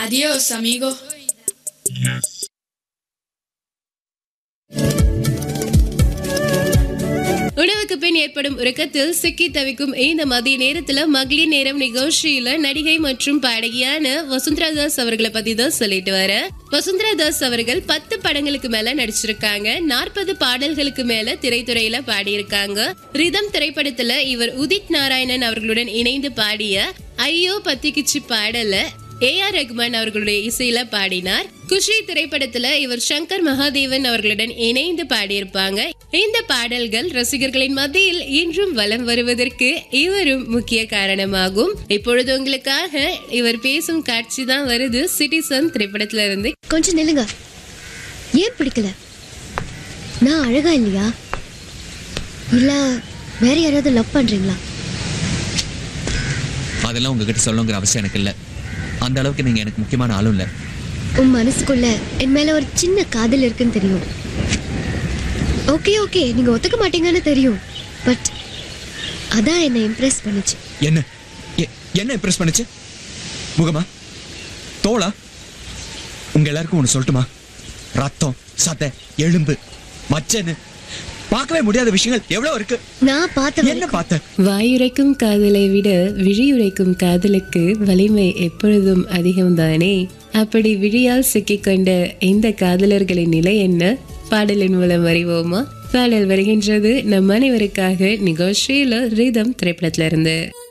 Adiós, amigo. உணவுக்கு பின் ஏற்படும் உறக்கத்தில் சிக்கி தவிக்கும் இந்த மதிய நேரத்துல மகளிர் நேரம் நிகழ்ச்சியில நடிகை மற்றும் பாடகியான வசுந்தரா தாஸ் அவர்களை பத்தி தான் சொல்லிட்டு வர வசுந்தரா தாஸ் அவர்கள் பத்து படங்களுக்கு மேல நடிச்சிருக்காங்க நாற்பது பாடல்களுக்கு மேல திரைத்துறையில பாடியிருக்காங்க ரிதம் திரைப்படத்துல இவர் உதித் நாராயணன் அவர்களுடன் இணைந்து பாடிய ஐயோ பத்திக்கிச்சு பாடல ஏ ஆர் ரகுமான் அவர்களுடைய இசையில பாடினார் குஷி திரைப்படத்துல இவர் சங்கர் மகாதேவன் அவர்களுடன் இணைந்து பாடியிருப்பாங்க இந்த பாடல்கள் ரசிகர்களின் மத்தியில் இன்றும் வலம் வருவதற்கு இவரும் முக்கிய காரணமாகும் இப்பொழுது உங்களுக்காக இவர் பேசும் காட்சி தான் வருது சிட்டிசன் திரைப்படத்துல இருந்து கொஞ்சம் நில்லுங்க ஏன் பிடிக்கல நான் அழகா இல்லையா இல்ல வேற யாராவது லவ் பண்றீங்களா அதெல்லாம் உங்ககிட்ட சொல்லணுங்கிற அவசியம் எனக்கு இல்லை அந்த அளவுக்கு நீங்க எனக்கு முக்கியமான ஆளும் இல்லை உன் மனசுக்குள்ள என் மேல ஒரு சின்ன காதல் இருக்குன்னு தெரியும் ஓகே ஓகே நீங்க ஒத்துக்க மாட்டீங்கன்னு தெரியும் பட் அதான் என்னை இம்ப்ரெஸ் பண்ணுச்சு என்ன எ- என்ன இம்ப்ரெஸ் பண்ணுச்சு முகமா தோளா உங்க எல்லாருக்கும் ஒன்று சொல்லட்டுமா ரத்தம் சதை எலும்பு மச்சன்னு பார்க்கவே முடியாத விஷயங்கள் எவ்வளவு இருக்கு நான் பார்த்த என்ன வரைக்கும் பார்த்த வாயுரைக்கும் காதலை விட விழியுரைக்கும் காதலுக்கு வலிமை எப்பொழுதும் அதிகம்தானே அப்படி விழியால் சிக்கிக்கொண்ட இந்த காதலர்களின் நிலை என்ன பாடலின் மூலம் அறிவோமா பாடல் வருகின்றது நம் அனைவருக்காக நிகழ்ச்சியில ரிதம் திரைப்படத்துல இருந்து